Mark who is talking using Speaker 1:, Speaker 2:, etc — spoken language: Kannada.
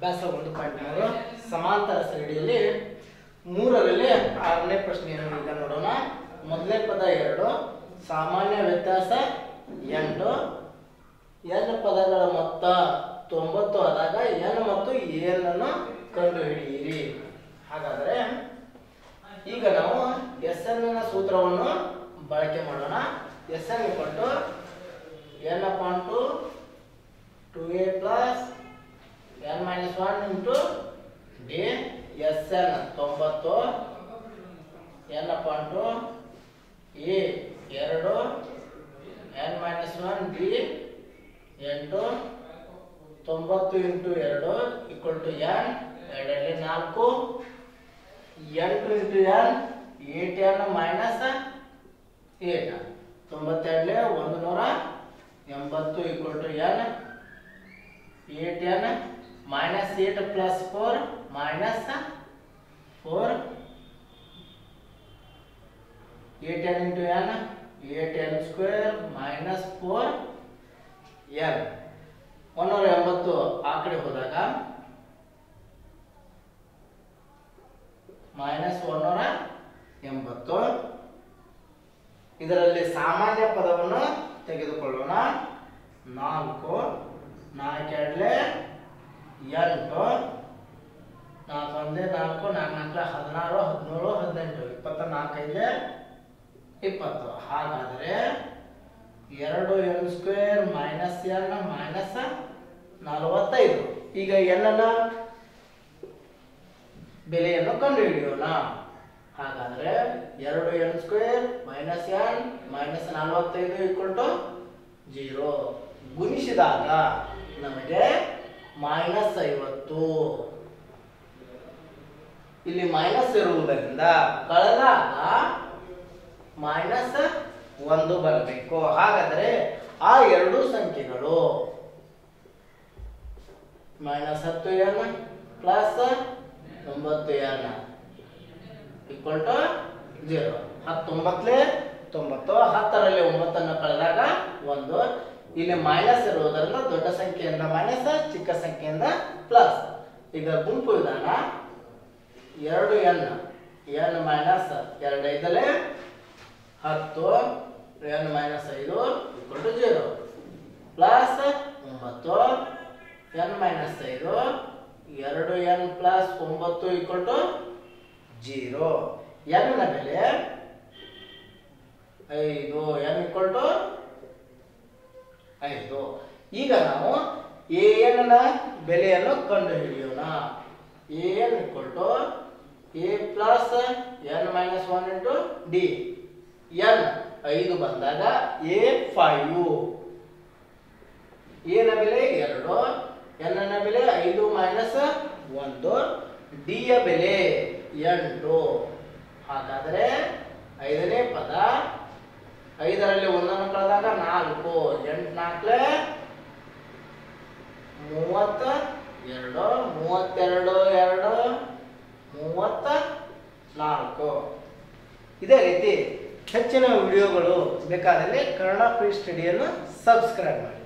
Speaker 1: ಅಭ್ಯಾಸ ಒಂದು ಪಾಯಿಂಟ್ ಮೂರು ಸಮಾಂತರ ಶ್ರೇಣಿಯಲ್ಲಿ ಮೂರರಲ್ಲಿ ಆರನೇ ಪ್ರಶ್ನೆಯನ್ನು ಈಗ ನೋಡೋಣ ಮೊದಲನೇ ಪದ ಎರಡು ಸಾಮಾನ್ಯ ವ್ಯತ್ಯಾಸ ಎಂಟು ಎನ್ ಪದಗಳ ಮೊತ್ತ ತೊಂಬತ್ತು ಆದಾಗ ಎನ್ ಮತ್ತು ಎನ್ ಅನ್ನು ಕಂಡುಹಿಡಿಯಿರಿ ಹಾಗಾದರೆ ಈಗ ನಾವು ಎಸ್ ಎನ್ ಸೂತ್ರವನ್ನು ಬಳಕೆ ಮಾಡೋಣ ಎಸ್ ಎನ್ ಕೊಟ್ಟು N upon two two A plus N minus one into D S N ತೊಂಬತ್ತು ಎನ್ ಅಪಾನ್ ಟು ಎ ಎರಡು ಎನ್ ಮೈನಸ್ ಒನ್ ಡಿ ಎಂಟು ತೊಂಬತ್ತು ಇಂಟು ಎರಡು ಈಕ್ವಲ್ ಟು ಎನ್ ಎರಡರಲ್ಲಿ ನಾಲ್ಕು ಎಂಟು into N eight N minus eight ತೊಂಬತ್ತೆರಡಲೆ ಒಂದು ನೂರ ಎಂಬತ್ತು equal to N eight N minus eight plus four minus four eight N into N eight N square minus four N ಒಂದೂರ ಎಂಬತ್ತು ಆ ಕಡೆ ಹೋದಾಗ ಮೈನಸ್ ಒಂದೂರ ಎಂಬತ್ತು ಇದರಲ್ಲಿ ಸಾಮಾನ್ಯ ಪದವನ್ನು ತೆಗೆದುಕೊಳ್ಳೋಣ ನಾಲ್ಕು ನಾಲ್ಕೆರಡಲೆ ಎಂಟು ನಾಲ್ಕು ಒಂದೇ ನಾಲ್ಕು ನಾಲ್ಕು ನಾಲ್ಕು ಹದಿನಾರು ಹದಿನೇಳು ಹದಿನೆಂಟು ಇಪ್ಪತ್ತ ನಾಲ್ಕೈದೆ ಇಪ್ಪತ್ತು ಹಾಗಾದರೆ ಎರಡು N square minus N minus ನಲವತ್ತೈದು ಈಗ ಎನ್ನ ಬೆಲೆಯನ್ನು ಕಂಡುಹಿಡಿಯೋಣ ಹಾಗಾದ್ರೆ ಎರಡು N square minus N minus ನಲವತ್ತೈದು ಈಕ್ವಲ್ ಟು ಜೀರೋ ಗುಣಿಸಿದಾಗ ನಮಗೆ ಮೈನಸ್ ಐವತ್ತು ಇಲ್ಲಿ ಮೈನಸ್ ಇರುವುದರಿಂದ ಕಳೆದಾಗ ಮೈನಸ್ ಒಂದು ಬರಬೇಕು ಹಾಗಾದರೆ ಆ ಎರಡು ಸಂಖ್ಯೆಗಳು ಮೈನಸ್ ಹತ್ತು ಎನ್ ಪ್ಲಸ್ ಒಂಬತ್ತು ಎನ್ ಈಕ್ವಲ್ ಟು ಜೀರೋ ಹತ್ತೊಂಬತ್ತಲೇ ತೊಂಬತ್ತು ಹತ್ತರಲ್ಲಿ ಒಂಬತ್ತನ್ನು ಕಳೆದಾಗ ಒಂದು ಇಲ್ಲಿ ಮೈನಸ್ ಇರುವುದರಿಂದ ದೊಡ್ಡ ಸಂಖ್ಯೆಯಿಂದ ಮೈನಸ್ ಚಿಕ್ಕ ಸಂಖ್ಯೆಯಿಂದ ಪ್ಲಸ್ ಈಗ ಗುಂಪು ವಿಧಾನ ಎರಡು ಎನ್ ಎನ್ ಮೈನಸ್ ಎರಡು ಐದಲೇ ಹತ್ತು ಎನ್ ಮೈನಸ್ ಐದು ಈಕ್ವಲ್ ಟು ಜೀರೋ ಪ್ಲಸ್ ಒಂಬತ್ತು ಎನ್ ಮೈನಸ್ ಐದು ಎರಡು ಎನ್ ಪ್ಲಸ್ ಒಂಬತ್ತು ಈಕ್ವಲ್ ಟು ಜೀರೋ ಎನ್ ನ ಬೆಲೆ ಐದು ಎನ್ ಈಕ್ವಲ್ ಟು ಐದು ಈಗ ನಾವು ಎ ಎನ್ ನ ಬೆಲೆಯನ್ನು ಕಂಡುಹಿಡಿಯೋಣ A N equal to A plus N minus one into D N ಐದು ಬಂದಾಗ ಎ ಫೈವ್ ಎ ನ ಬೆಲೆ ಎರಡು ಎನ್ ನ ಬೆಲೆ ಐದು ಮೈನಸ್ ಒಂದು ಡಿ ಯ ಬೆಲೆ ಎಂಟು ಹಾಗಾದರೆ ಐದನೇ ಪದ ಐದರಲ್ಲಿ ಒಂದನ್ನು ಕಳೆದಾಗ ನಾಲ್ಕು ಎಂಟು ನಾಲ್ಕಲೆ ಮೂವತ್ತ ಎರಡು ಮೂವತ್ತೆರಡು ಎರಡು ಮೂವತ್ತ ನಾಲ್ಕು ಇದೇ ರೀತಿ ಹೆಚ್ಚಿನ ವಿಡಿಯೋಗಳು ಬೇಕಾದಲ್ಲಿ ಕನ್ನಡ ಫ್ರೀ ಸ್ಟಡಿಯನ್ನು ಸಬ್ಸ್ಕ್ರೈಬ್ ಮಾಡಿ